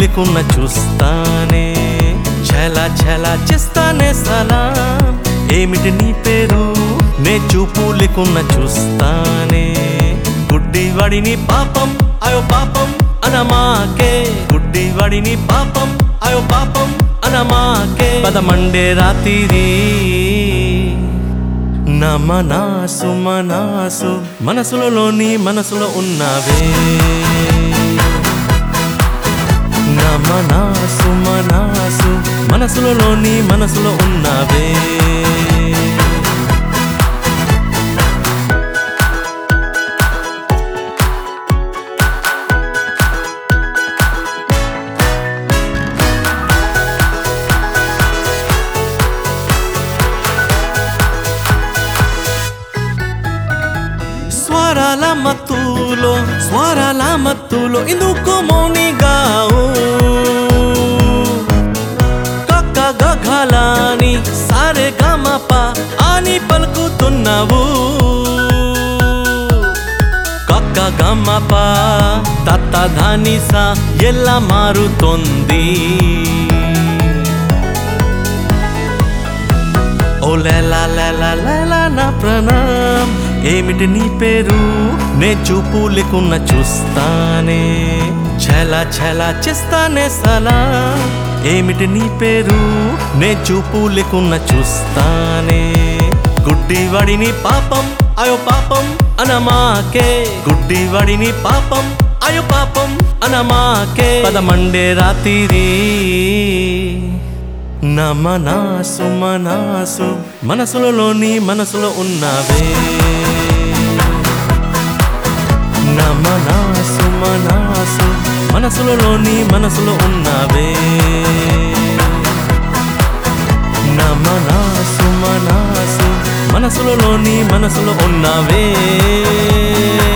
లేకున్న చూస్తానే చలా చలా చేస్తానే సలాం ఏమిటి నీ పేరు నే చూపు లేకున్న చూస్తానే గుడ్డివాడిని పాపం అయో పాపం అనమాకే గుడ్డివాడిని పాపం అయో పాపం అనమాకే పదమండే రాత్రి నా మనసు మనసు మనసులోని మనసులో ఉన్నావే నా మనసు మనసు మనసులోని మనసులో ఉన్నావే స్వరాల మత్తులో స్వరాల మత్తులో ఇందుకు మౌనిగావు కక్క గఘలాని సారే గమప అని పలుకుతున్నావు కక్క గమప తత్త ధాని సా ఎలా మారుతోంది ఓ లేలా లేలా లేలా నా ప్రణాం ఏమిటి నీ పేరు నే చూపు లేకున్న చూస్తానే చలా చలా చేస్తానే సలా ఏమిటి నీ పేరు నే చూపు లేకున్న చూస్తానే గుడ్డివాడిని పాపం అయో పాపం అనమాకే గుడ్డివాడిని పాపం అయో పాపం అనమాకే పదమండే రాత్రి నా మనసు మనసు మనసులోని మనసులో ఉన్నావే నా మనసు మనసు మనసులోని మనసులో ఉన్నావే నా మనసు మనసు మనసులోని మనసులో ఉన్నావే